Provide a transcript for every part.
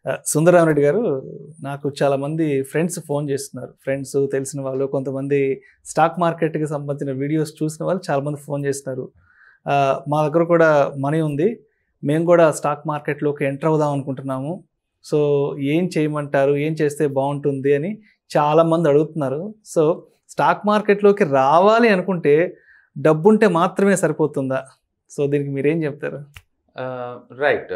ఆ, సుందరరామరెడ్డి గారు నాకు చాలా మంది ఫ్రెండ్స్ ఫోన్ చేస్తున్నారు ఫ్రెండ్స్ తెలిసిన వాళ్ళు కొంతమంది స్టాక్ మార్కెట్కి సంబంధించిన వీడియోస్ చూసిన వాళ్ళు చాలా మంది ఫోన్ చేస్తున్నారు ఆ, మా దగ్గర కూడా మనీ ఉంది మేము కూడా స్టాక్ మార్కెట్లోకి ఎంటర్ అవుదాం అనుకుంటున్నాము సో ఏం చేయమంటారు ఏం చేస్తే బాగుంటుంది అని చాలా మంది అడుగుతున్నారు సో స్టాక్ మార్కెట్లోకి రావాలి అనుకుంటే డబ్బుంటే మాత్రమే సరిపోతుందా సో దీనికి మీరేం చెప్తారు రైట్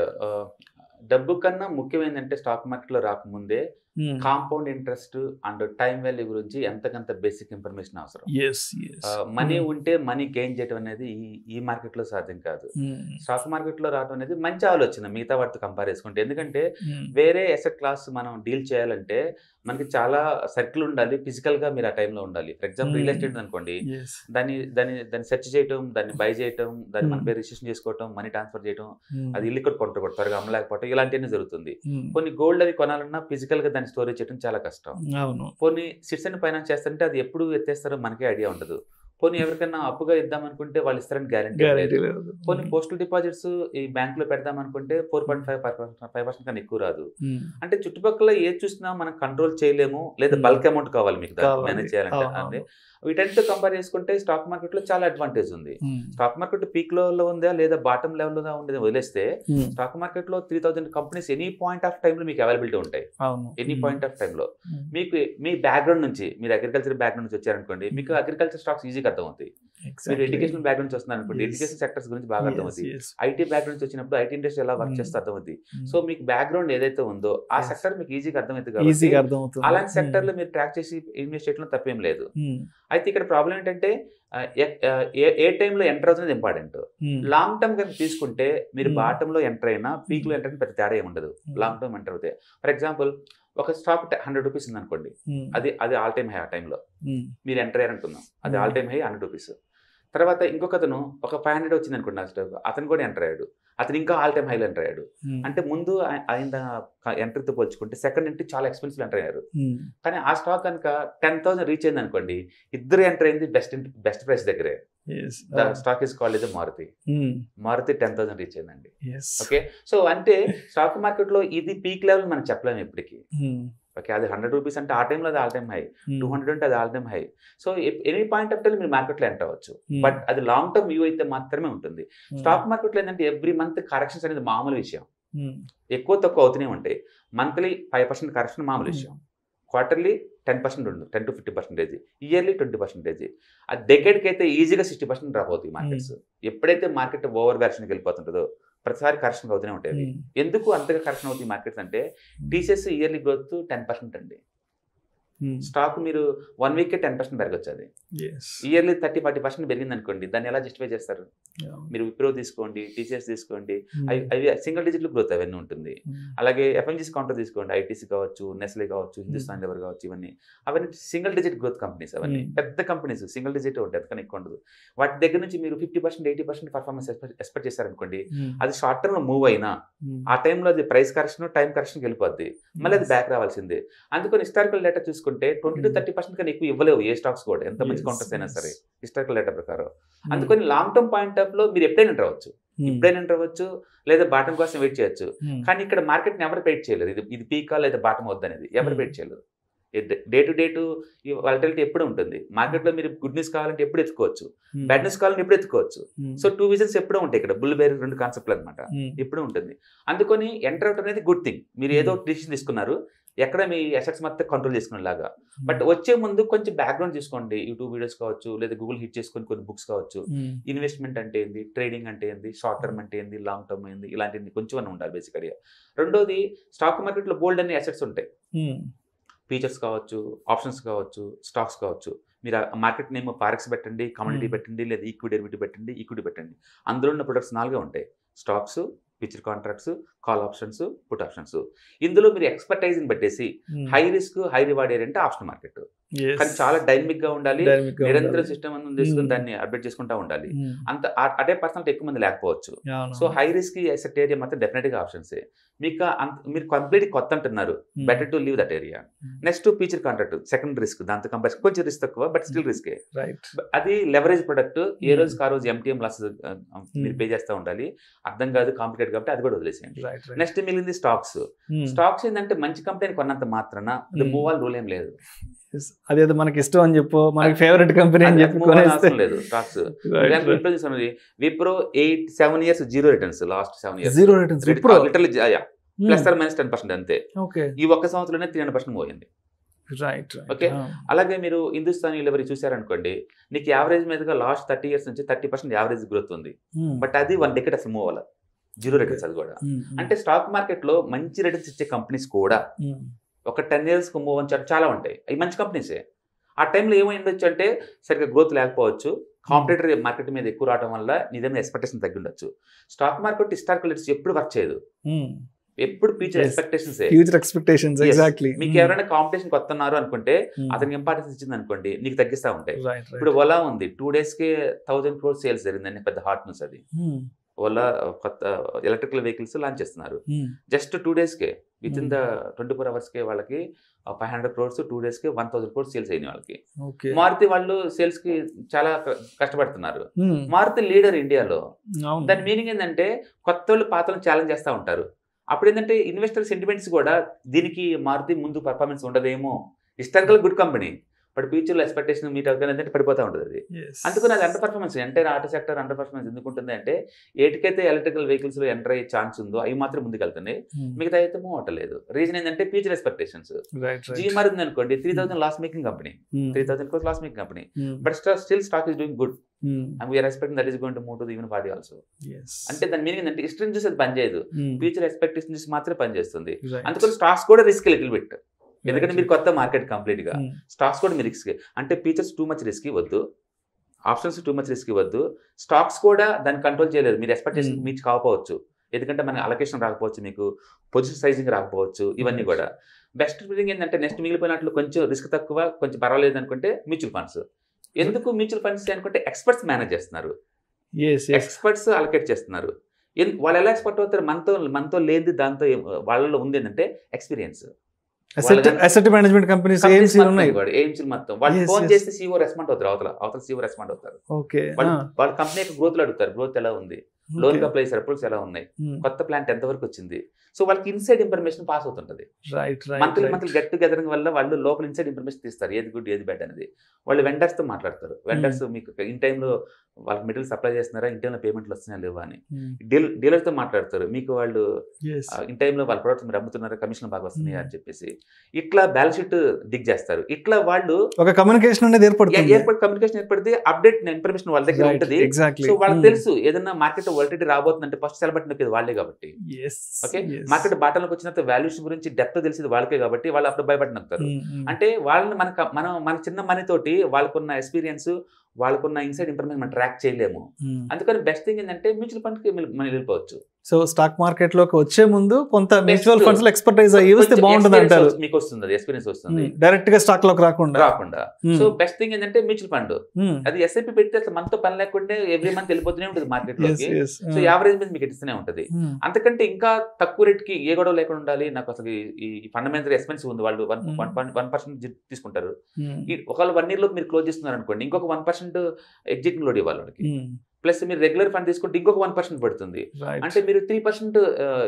డబ్బు కన్నా ముఖ్యమైనదంటే స్టాక్ మార్కెట్లో రాకముందే Hmm. Compound interest and time value గురించి ఎంతకంత బేసిక్ ఇన్ఫర్మేషన్ అవసరం Yes, yes. Money Hmm. ఉంటే మనీ గెయిన్ చేయడం అనేది ఈ ఈ మార్కెట్లో సాధ్యం కాదు Hmm. స్టాక్ మార్కెట్లో రావడం అనేది మంచి ఆలోచన మిగతా వాటితో కంపేర్ చేసుకుంటే ఎందుకంటే Hmm. వేరే ఎసెట్ క్లాస్ మనం డీల్ చేయాలంటే మనకి చాలా సర్కిల్ ఉండాలి ఫిజికల్ గా మీరు ఆ టైంలో ఉండాలి for example real Hmm. Estate అనుకోండి Yes. దాన్ని దాన్ని దాన్ని సెర్చ్ చేయటం దాన్ని బై చేయటం దాన్ని మన Hmm. పేరు రిజిస్ట్రేషన్ చేసుకోవటం మనీ ట్రాన్స్ఫర్ చేయటం Hmm. అది ఇల్లు ఇక్కడ కొంటారు త్వరగా అమ్మలేకపోవటం ఇలాంటివన్నీ జరుగుతుంది Hmm. కొన్ని గోల్డ్ అది కొనాలన్నా ఫిజికల్ గా దాన్ని స్టోరేజ్ చేయడం చాలా కష్టం అవును కొన్ని సిట్స్ అండ్ ఫైనాన్స్ చేస్తుంటే అది ఎప్పుడు ఎత్తేస్తారో మనకే ఐడియా ఉండదు కొన్ని ఎవరికైనా అప్పుగా ఇద్దాం అనుకుంటే వాళ్ళు ఇస్తారని గ్యారంటీ గ్యారెంటీ లేదు లేదు కొన్ని పోస్టల్ డిపాజిట్స్ ఈ బ్యాంక్ లో పెడదాం అనుకుంటే four point five five percent కన్నా ఎక్కువ రాదు Hmm. అంటే చుట్టుపక్కల ఏది చూసినా మనం కంట్రోల్ చేయలేము లేదా Hmm. బల్క్ అమౌంట్ కావాలి మీకు కావాలి. మేనేజ్ చేయాలంటే అవును, అంటే అవును. వీటన్నిటితో కంపేర్ చేసుకుంటే స్టాక్ మార్కెట్ లో చాలా అడ్వాంటేజ్ ఉంది Hmm. స్టాక్ మార్కెట్ పీక్ లో ఉందా లేదా బాటమ్ లెవెల్ లో ఉండేది వదిలేస్తే Hmm. స్టాక్ మార్కెట్ లో three thousand companies any point of time లో మీకు అవైలబిలిటీ ఉంటాయి అవును ఎనీ Hmm. పాయింట్ ఆఫ్ టైంలో Hmm. మీకు మీ బ్యాక్గ్రౌండ్ నుంచి మీరు అగ్రికల్చర్ బ్యాక్గ్రౌండ్ నుంచి వచ్చారనుకోండి మీకు అగ్రికల్చర్ స్టాక్స్ ఈజీగా అర్థమవుతాయి మీరు Exactly. ఎడ్యుకేషన్ బ్యాక్గ్రౌండ్ నుంచి వస్తున్నారు అనుకోండి Yes. ఎడ్యుకేషన్ సెక్టర్స్ గురించి బాగా Yes, అర్థమవుతుంది yes. ఐటీ బ్యాక్గ్రౌండ్ నుంచి వచ్చినప్పుడు ఐటీ ఇండస్ట్రీ ఎలా వర్క్ Hmm. చేస్తే అర్థమవుతుంది Hmm. సో మీకు బ్యాక్గ్రౌండ్ ఏదైతే ఉందో ఆ Yes. సెక్టర్ మీకు ఈజీగా అర్థమవుతుంది కాబట్టి ఈజీగా అర్థమవుతుంది అలాంటి సెక్టర్ లో మీరు ట్రాక్ చేసి ఇన్వెస్ట్ చేయడం తప్పేం లేదు Hmm. అయితే ఇక్కడ ప్రాబ్లం ఏంటంటే ఆ, ఎ- ఆ, ఏ ఏ టైంలో ఎంటర్ అవుతుంది ఇంపార్టెంట్ Hmm. లాంగ్ టర్మ్ కనుక తీసుకుంటే మీరు Hmm. బాటమ్ లో ఎంటర్ అయినా పీక్ లో ఎంటర్ అయినా పెద్ద తేడా ఏమి ఉండదు Hmm. లాంగ్ టర్మ్ ఎంటర్ అవుతాయి ఫర్ ఎగ్జాంపుల్ ఒక స్టాక్ హండ్రెడ్ రూపీస్ ఉంది అనుకోండి Hmm. అది అది ఆల్ టైమ్ హై ఆ టైంలో Hmm. మీరు ఎంటర్ అయ్యారనుకుందాం అది Hmm. All time high hundred rupees తర్వాత ఇంకొక అతను ఒక ఫైవ్ హండ్రెడ్ వచ్చింది అనుకోండి ఆ స్టాక్ అతను కూడా ఎంటర్ అయ్యాడు అతను ఇంకా ఆల్ టైమ్ హైలో ఎంటర్ అయ్యాడు Hmm. అంటే ముందు ఆయ- ఆయన ఎంట్రీతో పోల్చుకుంటే సెకండ్ ఎంట్రీ చాలా ఎక్స్పెన్సివ్ ఎంటర్ అయ్యారు Hmm. కానీ ఆ స్టాక్ కనుక టెన్ థౌసండ్ రీచ్ అయింది అనుకోండి ఇద్దరు ఎంటర్ అయింది బెస్ట్ బెస్ట్ ప్రైస్ దగ్గరే Yes. The stock is called is Maruti Hmm. Maruti ten thousand reach అయిందండి Yes. ఓకే సో అంటే స్టాక్ మార్కెట్ లో ఇది పీక్ లెవెల్ మనం చెప్పలేము ఇప్పటికి Hmm. ఓకే అది హండ్రెడ్ రూపీస్ అంటే ఆ టైంలో అది all time high Hmm. Two hundred అంటే అది all time high so any point of time మీరు మార్కెట్లో ఎంటర్ అవ్వచ్చు Hmm. బట్ అది లాంగ్ టర్మ్ వ్యూ అయితే మాత్రమే ఉంటుంది Hmm. స్టాక్ మార్కెట్లో ఏంటంటే ఎవ్రీ మంత్ కరెక్షన్స్ అనేది మామూలు విషయం Hmm. ఎక్కువ తక్కువ అవుతూనే ఉంటాయి మంత్లీ ఫైవ్ పర్సెంట్ కరెక్షన్ మామూలు విషయం క్వార్టర్లీ టెన్ పర్సెంట్ ఉంటుంది ten to fifty percentage yearly twenty percentage ఆ దగ్గరికి అయితే ఈజీగా సిక్స్టీ పర్సెంట్ డ్రాప్ అవుతాయి మార్కెట్స్ ఎప్పుడైతే మార్కెట్ ఓవర్ వ్యాక్షన్కి వెళ్ళిపోతుంటుందో ప్రతిసారి కరెక్షన్ అవుతూనే ఉంటాయి అవి. Hmm. ఎందుకు అంతగా కరెక్షన్ అవుతాయి మార్కెట్స్ అంటే TCS yearly growth ten percent అండి Hmm. స్టాక్ మీరు వన్ వీక్ టెన్ పర్సెంట్ పెరగచ్చు అది Yes. Yearly thirty forty percent పెరిగింది అనుకోండి దాన్ని ఎలా జస్టిఫై చేస్తారు Yeah. మీరు విప్రో తీసుకోండి టీసీఎస్ తీసుకోండి Hmm. అవి అవి సింగిల్ డిజిట్ గ్రోత్ అవన్నీ ఉంటుంది Hmm. అలాగే ఎఫ్ఎంజీస్ కౌంటర్ తీసుకోండి ఐటీసీ కావచ్చు నెస్లే కావచ్చు హిందుస్థాన్ లెవర్ కావచ్చు ఇవన్నీ అవన్నీ సింగిల్ డిజిట్ గ్రోత్ కంపెనీస్ అవన్నీ Hmm. పెద్ద కంపెనీస్ సింగిల్ డిజిట్ ఉంటాయి అంతకన్నా ఎక్కువ ఉండదు వాటి దగ్గర నుంచి మీరు fifty percent eighty percent performance expect చేశారనుకోండి Hmm. అది షార్ట్ టర్మ్ మూవ్ అయినా Hmm. ఆ టైంలో అది ప్రైస్ కరెక్షన్ టైం కరెక్షన్కి వెళ్ళిపోద్ది మళ్ళీ అది బ్యాక్ రావాల్సిందే అందుకని హిస్టారికల్ డేటా చూసుకుంటే twenty to Hmm. Thirty percent కన్నా ఎక్కువ ఇవ్వలేవు ఏ స్టాక్స్ కూడా ఎంత మంచి Yes, కౌంటర్స్ అయినా yes. సరే హిస్టారికల్ డేటా ప్రకారం Hmm. అందుకని లాంగ్ టర్మ్ పాయింట్ ఆఫ్ లో మీరు ఎప్పుడైనా ఎంటర్ అవ్వచ్చు Hmm. ఎప్పుడైనా ఎంటర్ అవ్వచ్చు లేదా బాటం కోసం వెయిట్ చేయొచ్చు Hmm. కానీ ఇక్కడ మార్కెట్ ని ఎవరు వెయిట్ చేయలేదు ఇది ఇది పీకా లేదా బాటం వద్దనేది ఎవరు Hmm. వెయిట్ చేయలేదు డే టు డే టు ఈ వాలటిలిటీ ఎప్పుడు ఉంటుంది మార్కెట్ లో మీరు గుడ్ న్యూస్ కావాలంటే ఎప్పుడు ఎత్తుకోవచ్చు Hmm. బ్యాడ్ న్యూస్ కావాలంటే ఎప్పుడు ఎత్తుకోవచ్చు Hmm. సో టూ విజన్స్ ఎప్పుడూ ఉంటాయి ఇక్కడ బుల్ బేర్ రెండు కాన్సెప్ట్లు అనమాట Hmm. ఎప్పుడు ఉంటుంది అందుకని ఎంటర్ అవుట్ అనేది గుడ్ థింగ్ మీరు ఏదో డిసిషన్ తీసుకున్నారు ఎక్కడ మీ అసెట్స్ మొత్తం కంట్రోల్ చేసుకునేలాగా బట్ వచ్చే ముందు కొంచెం బ్యాక్గ్రౌండ్ చూసుకోండి యూట్యూబ్ వీడియోస్ కావచ్చు లేదా గూగుల్ హిట్ చేసుకొని కొన్ని బుక్స్ కావచ్చు Hmm. ఇన్వెస్ట్మెంట్ అంటే ఏంది ట్రేడింగ్ అంటే ఏంది షార్ట్ టర్మ్ అంటే ఏంది లాంగ్ టర్మ్ ఏంది ఇలాంటివి కొంచెం అని ఉండాలి బేసికల్గా రెండోది స్టాక్ మార్కెట్లో బోల్డ్ అన్ని అసెట్స్ ఉంటాయి Hmm. ఫీచర్స్ కావచ్చు ఆప్షన్స్ కావచ్చు స్టాక్స్ కావచ్చు మీరు ఆ మార్కెట్ నేమ్ ఫారెక్స్ పెట్టండి కమ్యూనిటీ Hmm. పెట్టండి లేదా ఈక్విటీ డెరివిటీ పెట్టండి ఈక్విటీ పెట్టండి అందులో ఉన్న ప్రొడక్ట్స్ నాలుగే ఉంటాయి stocks future contracts call options put options ఇందులో మీరు ఎక్స్పర్టైజింగ్ పెట్టేసి Hmm. High risk high reward area అంటే ఆప్షన్ మార్కెట్ Yes. కానీ చాలా డైనమిక్ గా ఉండాలి Dynamic గా నిరంతరం ఉండాలి. సిస్టమ్ అందు తీసుకుని Hmm. దాన్ని అప్డేట్ చేసుకుంటా ఉండాలి Hmm. అంత ఆ- అదే పర్సనల్ ఎక్కువ మంది లేకపోవచ్చు అవును. So high risk asset area మాత్రం డెఫినెట్ గా ఆప్షన్స్ మీకు అంత మీరు కంప్లీట్ కొత్త అంటున్నారు Hmm. Better to leave that area Hmm. Next feature contract second risk దాంతో కంపేర్ కొంచెం రిస్క్ తక్కువ బట్ స్టిల్ రిస్క్ రైట్ అది లెవరేజ్ ప్రొడక్ట్ ఏ Hmm. రోజుకి ఆ రోజు ఎంటీఎం లాస్ మీరు పే చేస్తూ ఉండాలి అర్థం కాదు కాంప్లికేట్ కాబట్టి అది కూడా వదిలేసేయండి రైట్ రైట్ నెక్స్ట్ మిగిలింది స్టాక్స్ స్టాక్స్ ఏంటంటే మంచి కంపెనీ కొన్నంత మాత్రాన Hmm. మూవ్ ఆల్ రూల్ ఏం లేదు అదేదో మనకి ఇష్టం అని చెప్పు మనకి ఫేవరెట్ కంపెనీ అని అది చెప్పి move అవ్వాల్సిన కొనేస్తే అవసరం లేదు స్టాక్స్ Right, right. విప్రో చూస్తున్నది Wipro eight seven years zero returns last seven years zero returns ఇప్పుడు literal plus or minus ten percent అంతే ఓకే ఈ ఒక్క సంవత్సరంలోనే త్రీ హండ్రెడ్ పర్సెంట్ పోయింది రైట్ Okay. అలాగే మీరు హిందుస్థాన్ ఎవరి చూసారనుకోండి నీకు యావరేజ్ మీదుగా లాస్ట్ థర్టీ ఇయర్స్ నుంచి థర్టీ పర్సెంట్ యావరేజ్ గ్రోత్ ఉంది బట్ అది వన్ డెకెట్ అసలు మూవ్ అవ్వాలి జీరో రిటర్న్స్ అది కూడా అంటే స్టాక్ మార్కెట్ లో మంచి రిటర్న్స్ ఇచ్చే కంపెనీస్ కూడా ఒక టెన్ ఇయర్స్ మూవ్ అని చాలా ఉంటాయి అవి మంచి కంపెనీసే ఆ టైంలో ఏమై ఉండొచ్చు అంటే సరిగ్గా గ్రోత్ లేకపోవచ్చు కాంపిటేటర్ మార్కెట్ మీద ఎక్కువ రావడం వల్ల నిజమైన ఎక్స్పెక్టేషన్ తగ్గి ఉండొచ్చు స్టాక్ మార్కెట్ హిస్టారికల్ రేట్స్ ఎప్పుడు వర్క్ చేయదు ఎప్పుడు future Yes. Expectations future expectations Yes. Exactly మీకు ఎవరైనా కాంపిటీషన్ కొత్తన్నారు అనుకుంటే అతనికి ఇంపార్టెన్స్ ఇచ్చింది అనుకోండి నీకు తగ్గిస్తా ఉంటాయి రైట్ ఇప్పుడు ఓలా ఉంది టూ డేస్ కి థౌసండ్ క్రోర్ సేల్స్ జరిగిందండి పెద్ద హాట్ న్యూస్ అది ఓలా కొత్త ఎలక్ట్రికల్ వెహికల్స్ లాంచ్ చేస్తున్నారు జస్ట్ టూ డేస్ కే within the twenty four hours కే వాళ్ళకి five hundred crores two days కి వన్ థౌసండ్ క్రోర్స్ సేల్స్ అయినాయి వాళ్ళకి ఓకే మారుతి వాళ్ళు సేల్స్ కి చాలా క- కష్టపడుతున్నారు మారుతి లీడర్ ఇండియాలో దాని మీనింగ్ ఏంటంటే కొత్త వాళ్ళు పాత వాళ్ళని ఛాలెంజ్ చేస్తూ ఉంటారు అప్పుడు ఏంటంటే ఇన్వెస్టర్ సెంటిమెంట్స్ కూడా దీనికి మారుతి ముందు పర్ఫార్మెన్స్ ఉండదేమో హిస్టారికల్ గుడ్ కంపెనీ బట్ ఫ్యూచర్లో ఎక్స్పెక్టేషన్ మీట్ అవుతుంది ఏంటంటే పడిపోతూ ఉంటుంది అది అందుకని అది under performance entire auto sector under performance ఎందుకు ఉంటుంది అంటే ఏటికైతే ఎలక్ట్రికల్ వెహికల్స్ లో ఎంటర్ అయ్యే ఛాన్స్ ఉందో అవి మాత్రం ముందుకెళ్తున్నాయి మిగతా అయితే మూవ్ అవట్లేదు రీజన్ ఏంటంటే ఫ్యూచర్ ఎక్స్పెక్టేషన్స్ రైట్ జీ మారింది అనుకోండి three thousand loss making company three thousand crores loss making company but still stock is doing good and we are expecting that is going to move to even party also అంటే దాని meaning ఏంటంటే history చూసి అది పనిచేయదు future expectation చూసి మాత్రమే పనిచేస్తుంది అందుకని స్టాక్స్ కూడా రిస్క్ లిటిల్ బిట్ ఎందుకంటే మీరు కొత్త మార్కెట్ కంప్లీట్ గా స్టాక్స్ కూడా మీరు రిస్క్ అంటే ఫీచర్స్ టూ మచ్ రిస్క్ వద్దు ఆప్షన్స్ టూ మచ్ రిస్క్ ఇవ్వద్దు స్టాక్స్ కూడా దాన్ని కంట్రోల్ చేయలేరు మీరు ఎక్స్పెక్టేషన్ Hmm. మీచ్ కాకపోవచ్చు ఎందుకంటే మనకి అలొకేషన్ రాకపోవచ్చు మీకు పొజిషన్ సైజింగ్ రాకపోవచ్చు ఇవన్నీ Right. కూడా బెస్ట్ ఫీలింగ్ ఏంటంటే నెక్స్ట్ మిగిలిపోయినట్లు కొంచెం రిస్క్ తక్కువ కొంచెం పర్వాలేదు అనుకుంటే మ్యూచువల్ ఫండ్స్ ఎందుకు మ్యూచువల్ ఫండ్స్ అనుకుంటే ఎక్స్పర్ట్స్ మేనేజ్ చేస్తున్నారు ఎస్ ఎస్ ఎక్స్పర్ట్స్ అలొకేట్ చేస్తున్నారు ఎన్- వాళ్ళు ఎలా ఎక్స్పర్ట్ అవుతారు మనతో మనతో లేనిది దాంతో ఏం- వాళ్ళలో ఉంది ఏంటంటే experience asset asset management companies AMC ఉన్నాయి ఏఎంసీ మొత్తం వాళ్ళు Yes, ఫోన్ yes. చేస్తే సీఓ రెస్పాండ్ అవుతారు అవతల అవతల సీఓ రెస్పాండ్ అవుతారు ఓకే వాళ్ళు వాళ్ళ కంపెనీ యొక్క గ్రోత్ అడుగుతారు గ్రోత్ ఎలా ఉంది లోన్ అప్లై చేశారు అప్రూవల్స్ ఎలా ఉన్నాయి కొత్త ప్లాంట్ ఎంత వరకు వచ్చింది సో వాళ్ళకి ఇన్సైడ్ ఇన్ఫర్మేషన్ పాస్ అవుతుంటది right monthly right monthly get togethering వల్ల వాళ్ళు లోపల ఇన్సైడ్ ఇన్ఫర్మేషన్ తీస్తారు ఏది గుడ్ ఏది బ్యాడ్ అనేది వాళ్ళు వెండర్స్ తో మాట్లాడతారు వెండర్స్ మీకు ఇన్ టైంలో వాళ్ళకి మెటీరియల్ సప్లై చేస్తున్నారా ఇన్ టైంలో పేమెంట్లు వస్తున్నాయా లేవా అని డీల్ డీలర్ తో మాట్లాడతారు మీకు వాళ్ళు ఎస్ ఇన్ టైంలో వాళ్ళ ప్రొడక్ట్స్ మీరు అమ్ముతున్నారా కమిషన్ బాగా వస్తున్నాయా అని చెప్పేసి ఇట్లా బ్యాలెన్స్ షీట్ డిగ్ చేస్తారు ఇట్లా వాళ్ళు ఒక కమ్యూనికేషన్ అనేది ఏర్పడుతుంది ఏర్పడి కమ్యూనికేషన్ ఏర్పడితే అప్డేట్ ఇన్ఫర్మేషన్ వాళ్ళ దగ్గర ఉంటుంది ఎగ్జాక్ట్లీ సో వాళ్ళకి తెలుసు ఏదైనా మార్కెట్ వాలిటీ రాబోతుందంటే ఫస్ట్ సెలబట్టి నొక్కేది వాళ్ళే కాబట్టి Okay? మార్కెట్ బాటలకు వచ్చినంత వాల్యూషన్ గురించి డెప్త్ తెలిసింది వాళ్ళకే కాబట్టి వాళ్ళు అప్పుడు భయపడి నొక్కుతారు అంటే వాళ్ళని మన మనం మన చిన్న మనీ తోటి వాళ్ళకున్న ఎక్స్పీరియన్స్ వాళ్ళకున్న ఇన్సైడ్ ఇన్ఫర్మేషన్ మనం ట్రాక్ చేయలేము అందుకని బెస్ట్ థింగ్ ఏంటంటే మ్యూచువల్ ఫండ్ కి మనం వెళ్ళిపోవచ్చు సో స్టాక్ మార్కెట్ లోకి వచ్చే ముందు కొంత మ్యూచువల్ Best. ఫండ్స్ లో ఎక్స్పర్టైజ్ అయ్యి వస్తే కొంచెం బాగుంటుంది experience అంటారు వస్తుంది, మీకు వస్తుంది ఎక్స్పీరియన్స్ వస్తుంది డైరెక్ట్ గా స్టాక్ లోకి రాకుండా రాకుండా Hmm. సో బెస్ట్ థింగ్ ఏంటంటే మ్యూచువల్ ఫండ్ Hmm. అది ఎస్ఐపి పెడితే అసలు మనతో పని లేకుండా ఎవ్రీ మంత్ వెళ్ళిపోతూనే ఉంటుంది మార్కెట్ Yes, లోకి yes. So Hmm. యావరేజ్ మీద మీకు ఇస్తూనే ఉంటుంది Hmm. అంతకంటే ఇంకా తక్కువ రేట్ కి ఏ గొడవ లేకుండా ఉండాలి నాకు అసలు ఈ ఫండమెంటల్ ఎక్స్పెన్సివ్ ఉంది వాళ్ళు వన్ Hmm. వన్ పర్సెంట్ తీసుకుంటారు Hmm. ఈ ఒకవేళ వన్ ఇయర్ లో మీరు క్లోజ్ చేస్తున్నారు అనుకోండి ఇంకొక వన్ పర్సెంట్ ఎగ్జిట్ లోడ్ ఇవ్వాలి వాళ్ళకి Hmm. ప్లస్ మీరు రెగ్యులర్ ఫండ్ తీసుకుంటే ఇంకొక వన్ పర్సెంట్ పడుతుంది Right. అంటే మీరు త్రీ పర్సెంట్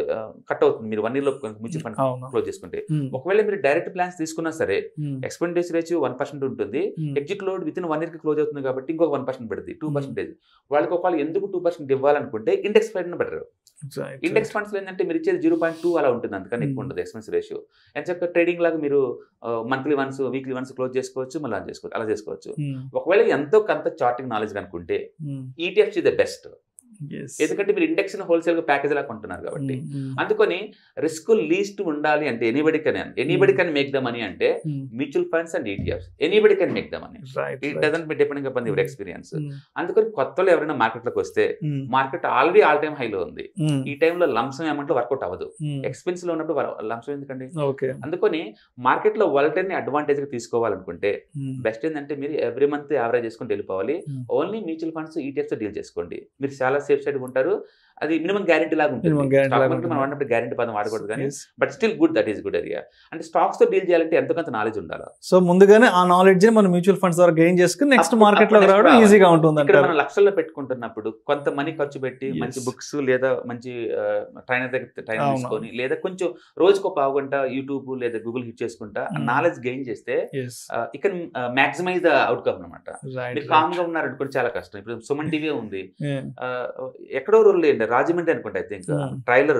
కట్ అవుతుంది మీరు వన్ ఇయర్ లో మ్యూచువల్ ఫండ్ అవును క్లోజ్ చేసుకుంటే Hmm. ఒకవేళ మీరు డైరెక్ట్ ప్లాన్స్ తీసుకున్నా సరే Hmm. Expenditure ratio one percent ఉంటుంది Hmm. Exit load within one year కి క్లోజ్ అవుతుంది కాబట్టి ఇంకొక వన్ పర్సెంట్ పడుతుంది టూ Hmm. పర్సెంటేజ్ వాళ్ళకి ఒకవేళ ఎందుకు టూ పర్సెంట్ ఇవ్వాలనుకుంటే index fund better Right, index funds ఏంటంటే మీరు ఇచ్చేది జీరో పాయింట్ టూ అలా ఉంటుంది అందుకని ఎక్కువ Hmm. ఉంటుంది ఎక్స్పెన్స్ రేషియో ఎంచక్క ట్రేడింగ్ లాగా మీరు monthly once weekly once close చేసుకోవచ్చు మళ్ళీ ఆన్ చేసుకోవచ్చు అలా చేసుకోవచ్చు Hmm. ఒకవేళ ఎంతో కొంత చార్టింగ్ నాలెడ్జ్ అనుకుంటే Hmm. ETFs the best Yes. ఎందుకంటే మీరు ఇండెక్స్ హోల్సేల్ ప్యాకేజ్ లా కొంటున్నారు కాబట్టి Mm, mm, అందుకని రిస్క్ లీస్ట్ ఉండాలి అంటే anybody can anybody can make the money అంటే mm. Mutual funds and ETFs anybody can make the money Right, it right. Doesn't be depending upon your experience Mm, అందుకని కొత్తలో ఎవరైనా మార్కెట్లోకి వస్తే mm, market already all time హైలో ఉంది mm, ఈ టైంలో లంసం అమౌంట్ వర్కౌట్ అవ్వదు mm. ఎక్స్పెన్స్ లో ఉన్నప్పుడు లంసం ఎందుకండి Okay. అందుకని మార్కెట్ లో వాలటైల్ ని అడ్వాంటేజ్ గా తీసుకోవాలనుకుంటే Mm, బెస్ట్ ఏంటంటే మీరు ఎవ్రీ మంత్ యావరేజ్ చేసుకుంటూ వెళ్ళిపోవాలి Hmm. Only mutual funds ETFs deal చేసుకోండి మీరు చాలా సేఫ్ సైడ్ ఉంటారు అది మినిమం గ్యారెంటీ లాగా ఉంటుంది Minimum guarantee స్టాక్ లాగా మార్కెట్ మనం ఉంటుంది. వాడినప్పుడు గ్యారెంటీ పదం వాడకూడదు కానీ yes. But still good that is good area అంటే స్టాక్స్ తో డీల్ చేయాలంటే ఎంతో కొంత నాలెడ్జ్ ఉండాలి సో ముందుగానే ఆ నాలెడ్జ్ ని మనం మ్యూచువల్ ఫండ్స్ ద్వారా గెయిన్ చేసుకుని నెక్స్ట్ అప్పుడు- మార్కెట్ లో అప్పుడు రావడం next ఈజీగా ఉంటుంది ఇక్కడ అంటారు మనం లక్షల్లో పెట్టుకుంటున్నప్పుడు కొంత మనీ ఖర్చు పెట్టి Yes. మంచి బుక్స్ లేదా మంచి ట్రైనర్ దగ్గర ట్రైనర్ అవును. తీసుకొని లేదా కొంచెం రోజుకో పావు గంట యూట్యూబ్ లేదా గూగుల్ హిట్ చేసుకుంటా Hmm. నాలెడ్జ్ గెయిన్ చేస్తే ఎస్ ఇక్కడ మాక్సిమైజ్ ద అవుట్కమ్ అనమాట రైట్ మీరు కామ్ గా ఉన్నారనుకోండి చాలా కష్టం ఇప్పుడు సుమన్ టీవీ ఉంది ఆ, ఎక్కడో రోజులు లేండి రాజమండ్రి అనుకుంటా I think Hmm. Tailor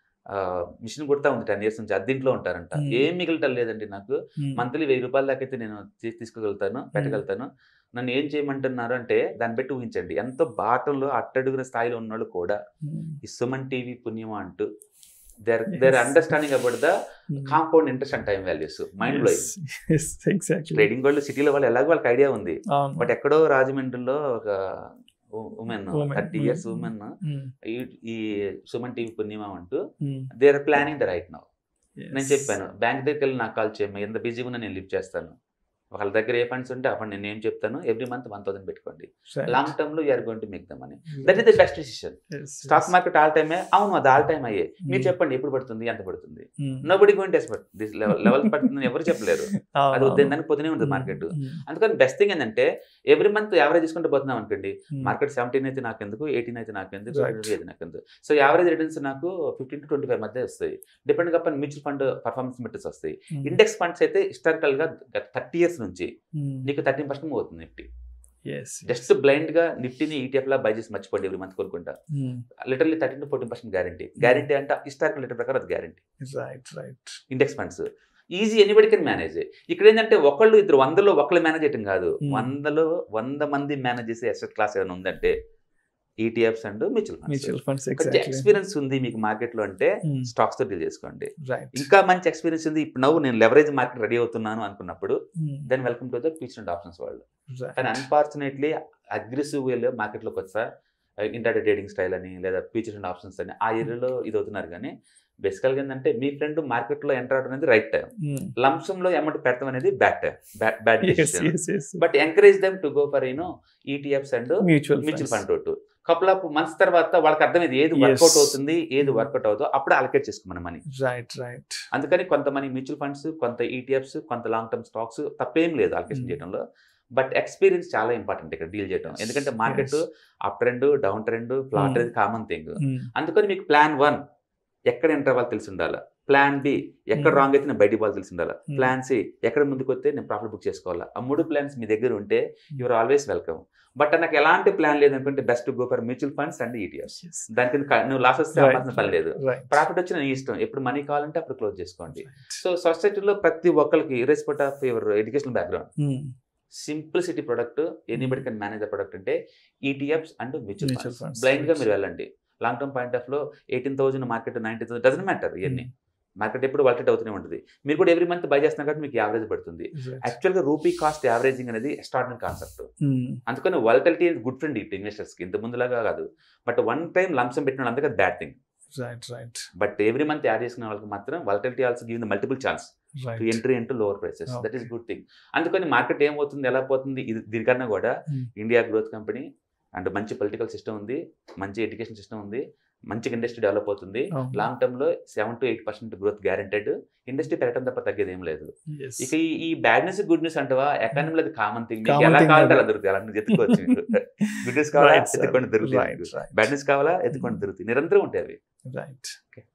machine కుడతా ఉంది టెన్ ఇయర్స్ నుంచి అద్దీంట్లో ఉంటారంట Hmm. ఏం మిగలటం లేదండి నాకు మంత్లీ వెయ్యి రూపాయల దాకా అయితే నేను తీ- తీసుకోగలుగుతాను పెట్టగలుగుతాను నన్ను ఏం చేయమంటున్నారు అంటే దాన్ని బట్టి ఊహించండి ఎంతో బాటంలో అట్టడుగున స్థాయిలో ఉన్నోళ్ళు కూడా ఈ సుమన్ టీవీ పుణ్యమా అంటూ there there Yes. Understanding about the compound interest and time values mind blowing exactly trading world సిటీలో వాళ్ళు ఎలాగో వాళ్ళకి ఐడియా ఉంది అవును బట్ ఎక్కడో రాజమండ్రిలో ఒక women Woman. Thirty years Mm. Women Mm, ఈ సుమన్ టీవీ పుణ్యమా అంటూ mm, they are planning the right now yes. నేను చెప్పాను బ్యాంక్ దగ్గరికి వెళ్ళి నాకు కాల్ చేయమ్మా ఎంత బిజీగా ఉన్నా నేను లిఫ్ట్ చేస్తాను వాళ్ళ దగ్గర ఏ ఫండ్స్ ఉంటే ఆ ఫండ్ నేను ఏం చెప్తాను ఎవ్రీ మంత్ వన్ థౌసండ్ పెట్టుకోండి Right. లాంగ్ టర్మ్ లో you're going to make the money that is the best decision Yes, stock yes. Market all టైమే అవును అది ఆల్ టైమ్ అయ్యే మీరు Mm. చెప్పండి ఎప్పుడు పడుతుంది ఎంత పడుతుంది Mm. Nobody going expect this level పడుతుందని ఎవరు చెప్పలేరు అవును, అది అవును. వద్దని పోతూనే ఉంటుంది మార్కెట్ Mm, అందుకని బెస్ట్ థింగ్ ఏంటంటే ఎవ్రీ మంత్ యావరేజ్ తీసుకుంటూ పోతున్నాం అనుకోండి mm, మార్కెట్ సెవెంటీన్ అయితే నాకు ఎందుకు ఎయిటీన్ అయితే నాకు ఎందుకు Right. 22 అయితే నాకు ఎందుకు సో యావరేజ్ రిటర్న్స్ నాకు ఫిఫ్టీన్ టు ట్వంటీ ఫైవ్ మధ్య వస్తాయి depend upon mutual fund performance metrics వస్తాయి mm, ఇండెక్స్ ఫండ్స్ అయితే హిస్టారికల్ గా థర్టీ ఇయర్స్ నుంచి mm, నీకు థర్టీన్ పర్సెంట్ మూవ్ అవుతుంది నిఫ్టీ yes, జస్ట్ బ్లైండ్ గా నిఫ్టీని ఈటీఎఫ్ లా బై చేసి మర్చిపోండి ఎవ్రీ మంత్ కొనుక్కుంటా mm, literally thirteen to fourteen percent guarantee guarantee అంటే హిస్టారికల్ లిటర్ ప్రకారం అది గ్యారంటీ right, right. Index funds easy anybody can manage ఇక్కడ ఏంటంటే ఒకళ్ళు ఇద్దరు వందలో ఒకళ్ళు మేనేజ్ చేయటం కాదు Hmm. వందలో వంద మంది మేనేజ్ చేసే అసెట్ క్లాస్ ఏమైనా ఉందంటే ETFs and mutual funds Mutual funds, కొంచెం exactly. ఎక్స్పీరియన్స్ ఉంది మీకు మార్కెట్ లో అంటే Mm, స్టాక్స్ తో డీల్ చేసుకోండి right. ఇంకా మంచి ఎక్స్పీరియన్స్ ఉంది ఇప్పుడు నవ్వు నేను లెవరేజ్ మార్కెట్ రెడీ అవుతున్నాను అనుకున్నప్పుడు Mm, then welcome to the future and options world right. కానీ అన్ఫార్చునేట్లీ అగ్రెసివ్ వేలో మార్కెట్లోకి వచ్చా ఇంటర్ ట్రేడింగ్ స్టైల్ అని లేదా ఫ్యూచర్ అండ్ ఆప్షన్స్ అని ఆ ఏరియాలో ఇది అవుతున్నారు కానీ బేసికల్గా ఏంటంటే మీ ఫ్రెండ్ మార్కెట్లో ఎంటర్ అవడం అనేది రైట్ టైం Mm, లంసంలో అమౌంట్ పెడతాం అనేది bad time bad yes, yes, yes. But encourage them to go for you know ETFs and Mutual mutual funds. Fund road couple of months తర్వాత వాళ్ళకి అర్థమైంది ఏది Yes. వర్కౌట్ అవుతుంది ఏది Mm. వర్కౌట్ అవుతుందో అప్పుడు అలకేట్ చేసుకోమని మనీ Right, right. అందుకని కొంతమంది మ్యూచువల్ ఫండ్స్ కొంత ఈటీఎఫ్స్ కొంత లాంగ్ టర్మ్ స్టాక్స్ తప్పేం లేదు అలకేషన్ Mm. చేయడంలో బట్ ఎక్స్పీరియన్స్ చాలా ఇంపార్టెంట్ ఇక్కడ డీల్ చేయడం Yes, ఎందుకంటే market yes. Up trend down trend flat Mm. అనేది కామన్ థింగ్ Mm, అందుకని మీకు ప్లాన్ వన్ ఎక్కడ ఎంటర్ అవ్వాలి తెలిసి ఉండాలి ప్లాన్ బి ఎక్కడ Mm. రాంగ్ అయితే నేను బయటికి పోవాలి తెలిసి ఉండాలి Mm. ప్లాన్ సి ఎక్కడ ముందుకు వస్తే నేను ప్రాఫిట్ బుక్ చేసుకోవాలా ఆ మూడు ప్లాన్స్ మీ దగ్గర ఉంటే యువర్ ఆల్వేస్ వెల్కమ్ బట్ నాకు ఎలాంటి ప్లాన్ లేదనుకుంటే best go for mutual funds and ETF yes. దాని కింద క- నువ్వు లాస్ వస్తే Right, అమ్మాల్సిన పని లేదు right. ప్రాఫిట్ వచ్చి నీ ఇష్టం ఎప్పుడు మనీ కావాలంటే అప్పుడు క్లోజ్ చేసుకోండి Right. సో సొసైటీలో ప్రతి ఒక్కరికి irrespective of your education background Mm, simplicity product anybody can manage the product అంటే ETFs and mutual Mutual funds funds, blind గా right. మీరు వెళ్ళండి లాంగ్ టర్మ్ పాయింట్ ఆఫ్ లో eighteen thousand market ninety thousand doesn't matter ఇవన్నీ market ఎప్పుడు వాల్టెట్ అవుతూనే ఉంటుంది మీరు కూడా ఎవ్రీ మంత్ బై చేస్తున్నారు కాబట్టి మీకు యావరేజ్ పడుతుంది right. యాక్చువల్గా రూపీ కాస్ట్ యావరేజింగ్ అనేది ఎక్స్ట్రాడినరీ కాన్సెప్ట్ Mm, అందుకని వాలటిలిటీ గుడ్ ఫ్రెండ్ ఇట్ ఇన్వెస్టర్స్కి ఇంత ముందులాగా కాదు బట్ వన్ టైం లంసం పెట్టిన వాళ్ళంతా bad thing right, right. But every month add చేసుకున్న వాళ్ళకి మాత్రం volatility also give the multiple chance Right. To entry into lower prices that is Okay. Good thing అందుకని మార్కెట్ ఏమవుతుంది ఎలా పోతుంది ఇది దీనికన్నా కూడా Hmm. India growth company and మంచి పొలిటికల్ సిస్టమ్ ఉంది మంచి ఎడ్యుకేషన్ సిస్టమ్ ఉంది మంచి ఇండస్ట్రీ డెవలప్ అవుతుంది అవును. లాంగ్ టర్మ్ లో seven to eight percent growth guaranteed industry పెరగడం తప్ప తగ్గేది ఏం లేదు Yes. ఇక ఈ- ఈ బ్యాడ్ న్యూస్ గుడ్ న్యూస్ అంటవా ఎకానమీలో అది కామన్ థింగ్ మీకు Common ఎలా thing కావాలంటే అది. అలా దొరుకుతాయి అలా నువ్వు ఎత్తుకోవచ్చు గుడ్ న్యూస్ కావాలా Right, sir. ఎత్తుకొని దొరుకుతాయి Right, right. బ్యాడ్ న్యూస్ కావాలా ఎత్తుకొని దొరుకుతాయి నిరంతరం ఉంటాయి అవి Right. Okay.